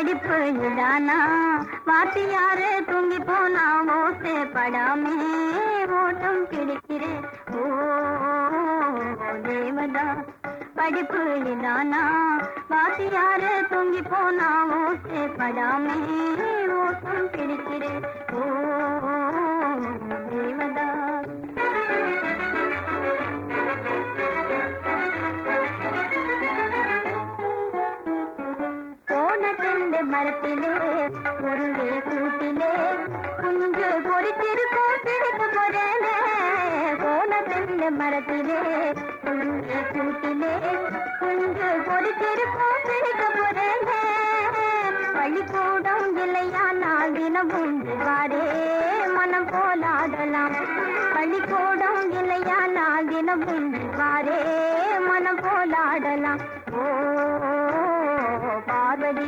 படிப்பு இதானா வாத்தியாரு தூங்கி போனா ஓசை படாமே ஓட்டம் பிடிக்கிறேன் ஓ தேவதா படிப்பு இதானா வாத்தியாரு தூங்கி போனா ஓசை படாமே ஓட்டம் பிடிக்கிறேன் ஓ தேவதா போன தெண்டு மரத்திலே உருளே கூட்டிலே குஞ்சு பொறித்திருக்கும் பிடிக்க போறேனே போன தெண்டு மரத்திலே உருளே கூட்டிலே குஞ்சு பொறித்திருக்கும் பிடிக்க போறேனே பள்ளிக்கூடம் இல்லையானால் தினமும் வாரே மனம் போலாடலாம் பள்ளிக்கூடம் இல்லையானால் தினமும் வாரே மனம் போலாடலாம் ஓ பார்வதி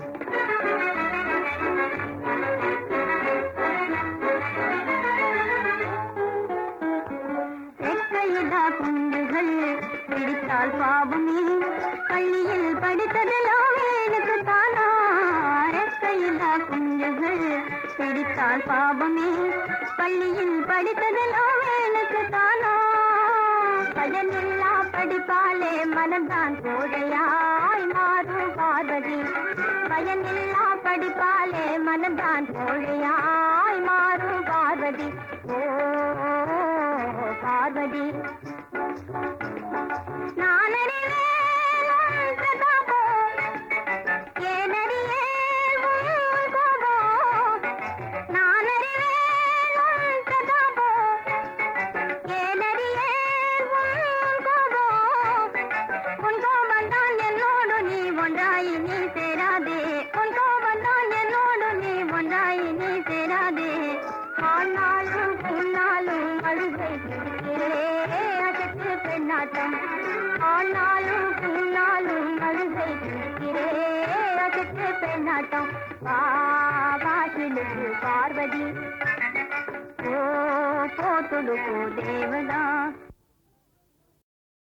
ரெக்கையிலா குண்டுகள் பிடித்தால் பாவமே பள்ளியில் படித்ததெல்லாம் எனக்கு தானா ரெக்கையிலா குண்டுகள் பிடித்தால் பாவமே பள்ளியில் படித்ததெல்லாம் எனக்கு தானா பயனில்லா படிப்பாலே மனம்தான் கோழையாய் மாறும் பார்வதி பயனில்லா படிப்பாலே மனம்தான் கோழையாய் மாறும் பார்வதி ஓ பார்வதி நான் அறிவேன் உன் பிரதாபம். ஏன் அறியேன் உன் கோபம்? நான் அறிவேன் உன் பிரதாபம். ஏன் அறியேன் உன் கோபம்? உன் கோபம்தான் என்னோடு நீ ஒன்றாய் நீ சேராதே உன் கோபம்தான் என்னோடு நீ ஒன்றாய் நீ சேராதே ஆனாலும் உன்னாலும் அழுகை பிடிக்கிறே அகற்று பெண்ணாட்டம் ஆனாலும் உன்னாலும் அழுகை பிடிக்கிறே அகற்று பெண்ணாட்டம் பாசிலுக்கு பார்வதி ஓ போத்துடுக்கு தேவதா